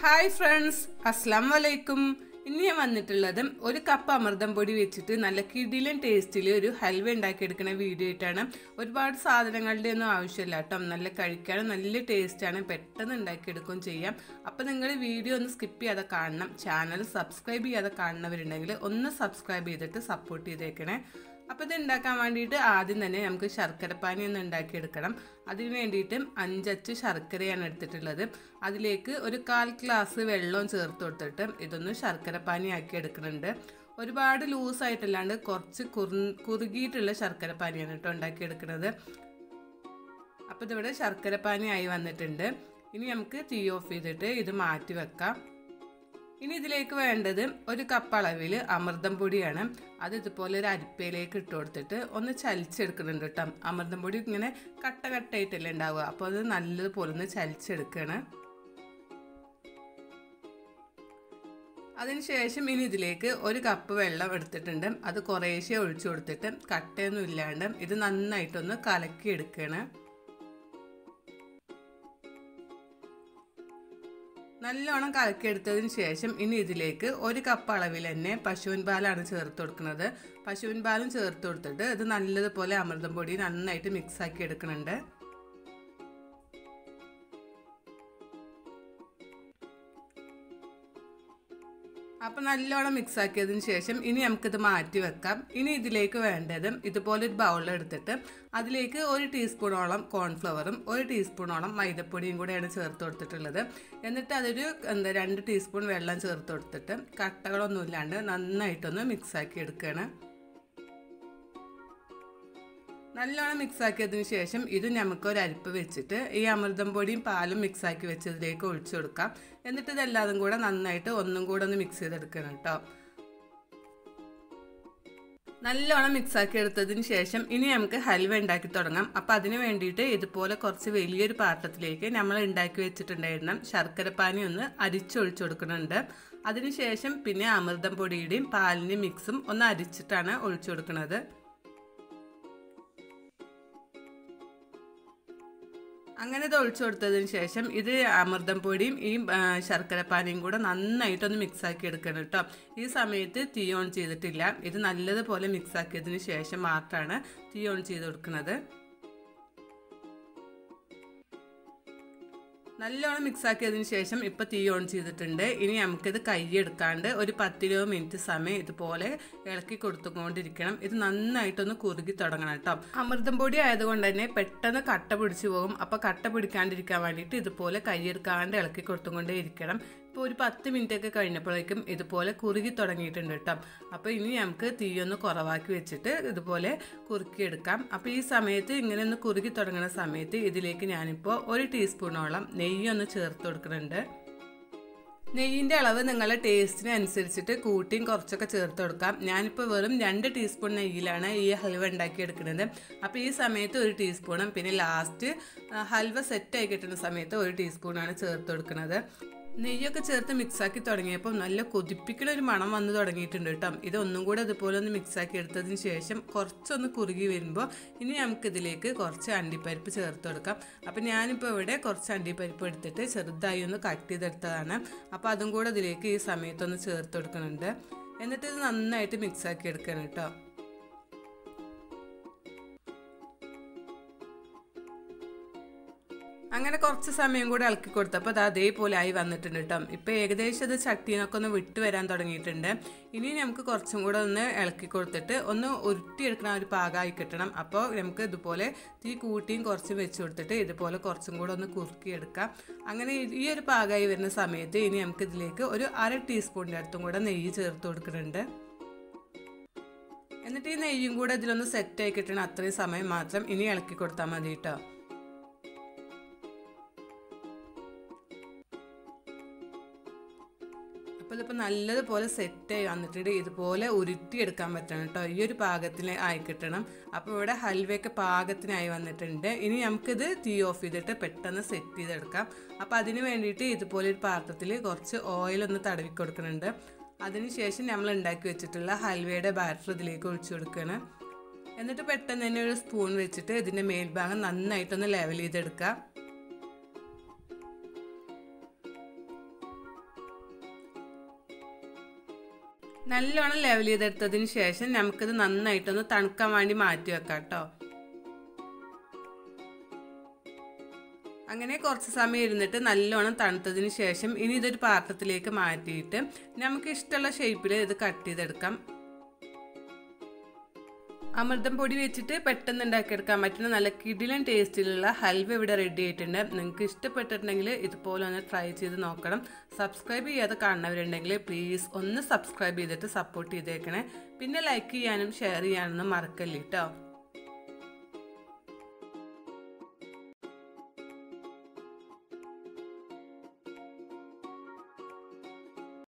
hi friends അസ്സാം വലൈക്കും ഇന്ന് ഞാൻ വന്നിട്ടുള്ളത് ഒരു കപ്പ് അമൃതം പൊടി വെച്ചിട്ട് നല്ല കിടിലൻ ടേസ്റ്റിൽ ഒരു ഹൽവ ഉണ്ടാക്കിയെടുക്കുന്ന വീഡിയോ ആയിട്ടാണ് ഒരുപാട് സാധനങ്ങളുടെ ഒന്നും ആവശ്യമില്ല കേട്ടോ നല്ല കഴിക്കാനും നല്ല ടേസ്റ്റാണ് പെട്ടെന്ന് ഉണ്ടാക്കിയെടുക്കുകയും ചെയ്യാം അപ്പോൾ നിങ്ങൾ വീഡിയോ ഒന്ന് സ്കിപ്പ് ചെയ്യാതെ കാണണം ചാനൽ സബ്സ്ക്രൈബ് ചെയ്യാതെ കാണുന്നവരുണ്ടെങ്കിൽ ഒന്ന് സബ്സ്ക്രൈബ് ചെയ്തിട്ട് സപ്പോർട്ട് ചെയ്തേക്കണേ അപ്പോൾ ഇത് ഉണ്ടാക്കാൻ വേണ്ടിയിട്ട് ആദ്യം തന്നെ നമുക്ക് ശർക്കരപ്പാനി ഒന്ന് ഉണ്ടാക്കിയെടുക്കണം അതിന് വേണ്ടിയിട്ട് അഞ്ചച്ച് ശർക്കരയാണ് എടുത്തിട്ടുള്ളത് അതിലേക്ക് ഒരു കാൽ ഗ്ലാസ് വെള്ളവും ചേർത്ത് കൊടുത്തിട്ട് ഇതൊന്ന് ശർക്കരപ്പാനി ആക്കി എടുക്കുന്നുണ്ട് ഒരുപാട് ലൂസായിട്ടല്ലാണ്ട് കുറച്ച് കുറു കുറുകിയിട്ടുള്ള ശർക്കരപ്പാനിയാണ് കേട്ടോ ഉണ്ടാക്കിയെടുക്കുന്നത് അപ്പോൾ ഇതിവിടെ ശർക്കരപ്പാനി ആയി വന്നിട്ടുണ്ട് ഇനി നമുക്ക് തീ ഓഫ് ചെയ്തിട്ട് ഇത് മാറ്റി വെക്കാം ഇനി ഇതിലേക്ക് വേണ്ടത് ഒരു കപ്പ് അളവിൽ അമൃതം പൊടിയാണ് അത് ഇതുപോലെ ഒരു അരിപ്പയിലേക്ക് ഇട്ട് കൊടുത്തിട്ട് ഒന്ന് ചലിച്ചെടുക്കുന്നുണ്ട് കേട്ടോ അമൃതം പൊടി ഇങ്ങനെ കട്ട കട്ടായിട്ടല്ലേ ഉണ്ടാവുക അപ്പോൾ അത് നല്ലതുപോലെ ഒന്ന് ചലിച്ചെടുക്കണം അതിനുശേഷം ഇനി ഇതിലേക്ക് ഒരു കപ്പ് വെള്ളം എടുത്തിട്ടുണ്ട് അത് കുറേശ്ശെ ഒഴിച്ചു കൊടുത്തിട്ട് കട്ടയൊന്നും ഇല്ലാണ്ട് ഇത് നന്നായിട്ടൊന്ന് കലക്കി എടുക്കണം നല്ലോണം കലക്കിയെടുത്തതിന് ശേഷം ഇനി ഇതിലേക്ക് ഒരു കപ്പ് അളവിൽ തന്നെ പശുവിൻ പാലാണ് ചേർത്ത് കൊടുക്കുന്നത് പശുവിൻ പാലും ചേർത്ത് കൊടുത്തിട്ട് ഇത് നല്ലതുപോലെ അമൃതം പൊടി നന്നായിട്ട് മിക്സ് ആക്കി എടുക്കുന്നുണ്ട് അപ്പം നല്ലോണം മിക്സ് ആക്കിയതിന് ശേഷം ഇനി നമുക്കിത് മാറ്റി വെക്കാം ഇനി ഇതിലേക്ക് വേണ്ടത് ഇതുപോലെ ഒരു ബൗളിൽ എടുത്തിട്ട് അതിലേക്ക് ഒരു ടീസ്പൂണോളം കോൺഫ്ലവറും ഒരു ടീസ്പൂണോളം മൈദപ്പൊടിയും കൂടെയാണ് ചേർത്ത് കൊടുത്തിട്ടുള്ളത് എന്നിട്ട് അതൊരു എന്താ രണ്ട് ടീസ്പൂൺ വെള്ളം ചേർത്ത് കൊടുത്തിട്ട് കട്ടകളൊന്നും ഇല്ലാണ്ട് നന്നായിട്ടൊന്ന് മിക്സ് ആക്കി എടുക്കുകയാണ് നല്ലോണം മിക്സ് ആക്കിയതിന് ശേഷം ഇത് നമുക്ക് ഒരു അരിപ്പ് വെച്ചിട്ട് ഈ അമൃതം പൊടിയും പാലും മിക്സ് ആക്കി വെച്ചതിലേക്ക് ഒഴിച്ചു കൊടുക്കാം എന്നിട്ട് ഇതെല്ലാതും കൂടെ നന്നായിട്ട് ഒന്നും കൂടെ ഒന്ന് മിക്സ് ചെയ്തെടുക്കണം കേട്ടോ നല്ലോണം മിക്സ് ആക്കി എടുത്തതിന് ശേഷം ഇനി നമുക്ക് ഹൽവ ഉണ്ടാക്കി തുടങ്ങാം അപ്പം അതിന് വേണ്ടിയിട്ട് ഇതുപോലെ കുറച്ച് വലിയൊരു പാത്രത്തിലേക്ക് നമ്മൾ ഉണ്ടാക്കി വെച്ചിട്ടുണ്ടായിരുന്ന ശർക്കരപ്പാനി ഒന്ന് അരിച്ചൊഴിച്ചു കൊടുക്കുന്നുണ്ട് അതിനുശേഷം പിന്നെ അമൃതം പൊടിയുടെയും പാലിൻ്റെയും മിക്സും ഒന്ന് അരിച്ചിട്ടാണ് ഒഴിച്ചു കൊടുക്കുന്നത് അങ്ങനെ ഇത് ഒഴിച്ചു കൊടുത്തതിന് ശേഷം ഇത് അമൃതം പൊടിയും ഈ ശർക്കരപ്പാനിയും കൂടെ നന്നായിട്ടൊന്ന് മിക്സ് ആക്കി എടുക്കണം കേട്ടോ ഈ സമയത്ത് തീ ഓൺ ചെയ്തിട്ടില്ല ഇത് നല്ലതുപോലെ മിക്സ് ആക്കിയതിന് ശേഷം മാത്രമാണ് തീ ഓൺ ചെയ്ത് കൊടുക്കുന്നത് നല്ലോണം മിക്സ് ആക്കിയതിന് ശേഷം ഇപ്പോൾ തീ ഓൺ ചെയ്തിട്ടുണ്ട് ഇനി നമുക്കിത് കൈയെടുക്കാണ്ട് ഒരു പത്തിരുപത് മിനിറ്റ് സമയം ഇതുപോലെ ഇളക്കി കൊടുത്തുകൊണ്ടിരിക്കണം ഇത് നന്നായിട്ടൊന്ന് കുറുകി തുടങ്ങണം കേട്ടോ അമൃതം പൊടി ആയതുകൊണ്ട് തന്നെ പെട്ടെന്ന് കട്ട പിടിച്ചു പോകും അപ്പോൾ കട്ട പിടിക്കാണ്ടിരിക്കാൻ വേണ്ടിയിട്ട് ഇതുപോലെ കൈയെടുക്കാണ്ട് ഇളക്കി കൊടുത്തുകൊണ്ടേ ഇരിക്കണം ഇപ്പോൾ ഒരു പത്ത് മിനിറ്റ് ഒക്കെ കഴിഞ്ഞപ്പോഴേക്കും ഇതുപോലെ കുറുകി തുടങ്ങിയിട്ടുണ്ട് കേട്ടോ അപ്പോൾ ഇനി നമുക്ക് തീയൊന്ന് കുറവാക്കി വെച്ചിട്ട് ഇതുപോലെ കുറുക്കിയെടുക്കാം അപ്പോൾ ഈ സമയത്ത് ഇങ്ങനെ ഒന്ന് കുറുകി തുടങ്ങുന്ന സമയത്ത് ഇതിലേക്ക് ഞാനിപ്പോൾ ഒരു ടീസ്പൂണോളം നെയ്യൊന്ന് ചേർത്ത് കൊടുക്കുന്നുണ്ട് നെയ്യിൻ്റെ അളവ് നിങ്ങളുടെ ടേസ്റ്റിന് അനുസരിച്ചിട്ട് കൂട്ടിയും കുറച്ചൊക്കെ ചേർത്ത് കൊടുക്കാം ഞാനിപ്പോൾ വെറും രണ്ട് ടീസ്പൂൺ നെയ്യിലാണ് ഈ ഹൽവ ഉണ്ടാക്കിയെടുക്കുന്നത് അപ്പോൾ ഈ സമയത്ത് ഒരു ടീസ്പൂണും പിന്നെ ലാസ്റ്റ് ഹൽവ സെറ്റായി കിട്ടുന്ന സമയത്ത് ഒരു ടീസ്പൂണാണ് ചേർത്ത് കൊടുക്കുന്നത് നെയ്യൊക്കെ ചേർത്ത് മിക്സാക്കി തുടങ്ങിയപ്പോൾ നല്ല കൊതിപ്പിക്കുന്ന ഒരു മണം വന്ന് തുടങ്ങിയിട്ടുണ്ട് കേട്ടോ ഇത് ഒന്നും കൂടെ അതുപോലെ ഒന്ന് മിക്സാക്കി എടുത്തതിന് ശേഷം കുറച്ചൊന്ന് കുറുകി വരുമ്പോൾ ഇനി നമുക്കിതിലേക്ക് കുറച്ച് അണ്ടിപ്പരിപ്പ് ചേർത്ത് കൊടുക്കാം അപ്പോൾ ഞാനിപ്പോൾ ഇവിടെ കുറച്ച് അണ്ടിപ്പരിപ്പ് എടുത്തിട്ട് ചെറുതായി ഒന്ന് കട്ട് ചെയ്തെടുത്തതാണ് അപ്പോൾ അതും കൂടെ ഇതിലേക്ക് ഈ സമയത്തൊന്ന് ചേർത്ത് കൊടുക്കുന്നുണ്ട് എന്നിട്ട് ഇത് നന്നായിട്ട് മിക്സാക്കി എടുക്കണം കേട്ടോ അങ്ങനെ കുറച്ച് സമയം കൂടെ ഇളക്കി കൊടുത്തപ്പോൾ അത് അതേപോലെ ആയി വന്നിട്ടുണ്ട് കേട്ടോ ഇപ്പോൾ ഏകദേശം അത് ചട്ടീനൊക്കെ ഒന്ന് വിട്ട് വരാൻ തുടങ്ങിയിട്ടുണ്ട് ഇനി നമുക്ക് കുറച്ചും കൂടെ ഒന്ന് ഇളക്കി കൊടുത്തിട്ട് ഒന്ന് ഉരുട്ടിയെടുക്കണം ഒരു പാകമായി കിട്ടണം അപ്പോൾ നമുക്ക് ഇതുപോലെ തീ കൂട്ടിയും കുറച്ചും വെച്ച് കൊടുത്തിട്ട് ഇതുപോലെ കുറച്ചും കൂടെ ഒന്ന് കുറുക്കിയെടുക്കാം അങ്ങനെ ഈ ഒരു പാകമായി വരുന്ന സമയത്ത് ഇനി നമുക്ക് ഇതിലേക്ക് ഒരു അര ടീസ്പൂണിൻ്റെ അടുത്തും കൂടെ നെയ്യ് ചേർത്ത് കൊടുക്കുന്നുണ്ട് എന്നിട്ട് ഈ നെയ്യും കൂടെ ഇതിലൊന്ന് സെറ്റായി കിട്ടണം അത്രയും സമയം മാത്രം ഇനി ഇളക്കി കൊടുത്താൽ മതി കേട്ടോ അപ്പോൾ ഇതിപ്പോൾ നല്ലതുപോലെ സെറ്റായി വന്നിട്ടുണ്ട് ഇതുപോലെ ഉരുട്ടിയെടുക്കാൻ പറ്റണം കേട്ടോ ഈ ഒരു പാകത്തിന് ആയി കിട്ടണം അപ്പോൾ ഇവിടെ ഹൽവയൊക്കെ പാകത്തിനായി വന്നിട്ടുണ്ട് ഇനി നമുക്കിത് തീ ഓഫ് ചെയ്തിട്ട് പെട്ടെന്ന് സെറ്റ് ചെയ്തെടുക്കാം അപ്പോൾ അതിന് വേണ്ടിയിട്ട് ഇതുപോലെ ഒരു പാത്രത്തിൽ കുറച്ച് ഓയിലൊന്ന് തടവി കൊടുക്കുന്നുണ്ട് അതിനുശേഷം നമ്മൾ ഉണ്ടാക്കി വെച്ചിട്ടുള്ള ഹൽവയുടെ ബാറ്റർ ഇതിലേക്ക് ഒഴിച്ചു കൊടുക്കുകയാണ് എന്നിട്ട് പെട്ടെന്ന് തന്നെ ഒരു സ്പൂൺ വെച്ചിട്ട് ഇതിൻ്റെ മേൽഭാഗം നന്നായിട്ടൊന്ന് ലെവൽ ചെയ്തെടുക്കുക നല്ലോണം ലെവൽ ചെയ്തെടുത്തതിന് ശേഷം നമുക്കിത് നന്നായിട്ടൊന്ന് തണുക്കാൻ വേണ്ടി മാറ്റി വെക്കാം കേട്ടോ അങ്ങനെ കുറച്ച് സമയം ഇരുന്നിട്ട് നല്ലോണം തണുത്തതിന് ശേഷം ഇനി ഇതൊരു പാത്രത്തിലേക്ക് മാറ്റിയിട്ട് നമുക്ക് ഇഷ്ടമുള്ള ഷേപ്പിൽ ഇത് കട്ട് ചെയ്തെടുക്കാം അമൃതം പൊടി വെച്ചിട്ട് പെട്ടെന്ന് ഉണ്ടാക്കിയെടുക്കാൻ പറ്റുന്ന നല്ല കിടിലൻ ടേസ്റ്റിലുള്ള ഹൽവ ഇവിടെ റെഡി ആയിട്ടുണ്ട് നിങ്ങൾക്ക് ഇഷ്ടപ്പെട്ടിട്ടുണ്ടെങ്കിൽ ഇതുപോലെ ഒന്ന് ട്രൈ ചെയ്ത് നോക്കണം സബ്സ്ക്രൈബ് ചെയ്യാതെ കാണുന്നവരുണ്ടെങ്കിൽ പ്ലീസ് ഒന്ന് സബ്സ്ക്രൈബ് ചെയ്തിട്ട് സപ്പോർട്ട് ചെയ്തേക്കണേ പിന്നെ ലൈക്ക് ചെയ്യാനും ഷെയർ ചെയ്യാനൊന്നും മറക്കല്ലേ കേട്ടോ